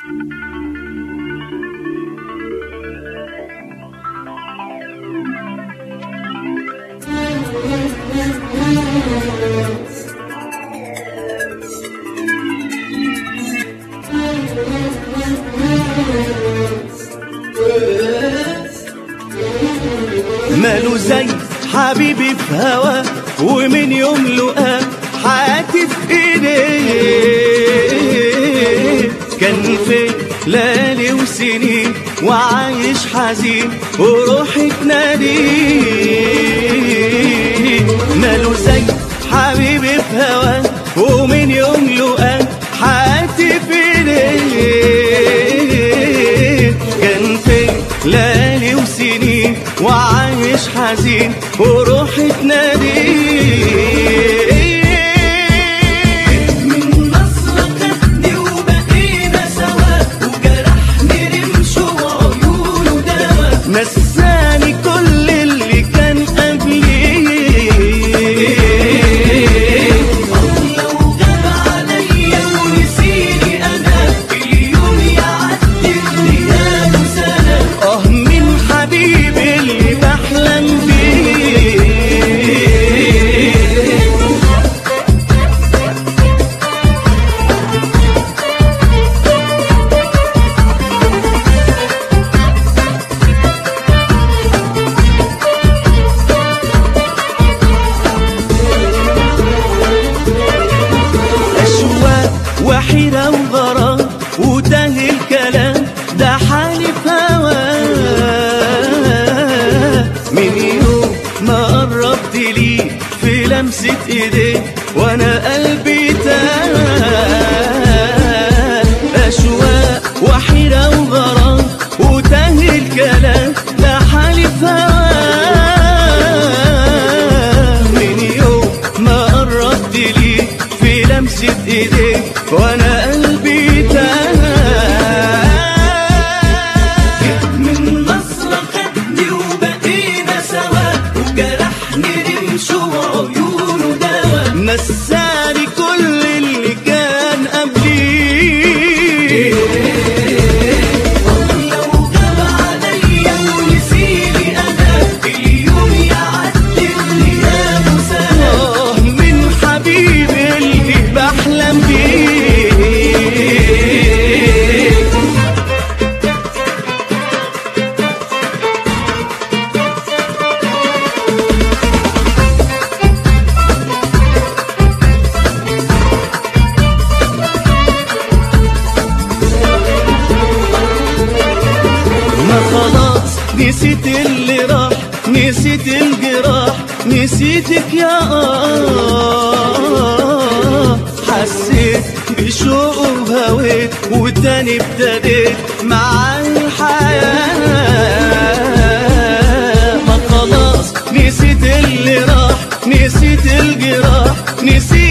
ماله زي حبيبي في هوا ومن يوم لقاه حياتي في ايديه كان في ليالي وسنين وعايش حزين وروحي تناديه ماله زي حبيبي في هوا ومن يوم لقاه حياتي في ايديه كان في ليالي وسنين وعايش حزين وروحي تناديه من نصرة خدني وبقينا سوا وجرحني رمش وعيونه دوا نساني كل اللي كان قبلي لو غاب عليا ونسيني انا اليوم يعدي غيابه سنة اه من حبيبي اللي بحلم بيه أشواق وحيرة وغرام وتاه الكلام ده حالي في هواه من يوم ما قربت لي في لمسة ايديه وانا قلبي تاه أشواق وحيرة وغرام وتاه الكلام ده حالي في هواه من يوم ما قربت لي في لمسة ايديك وانا قلبي تاه من نصرة خدني وبقينا سوا وجرحني رمش وعيونه دوا نساني كل اللي كان قبلي لو غاب عليا ونسيني انا اليوم يعدي غيابه سنة آه من حبيبي اللي بحلم بيه ما خلاص نسيت اللي راح نسيت الجراح نسيتك يا آه حسيت بشوق وهويت وتاني ابتديت مع الحياة ما خلاص نسيت اللي راح نسيت الجراح نسيت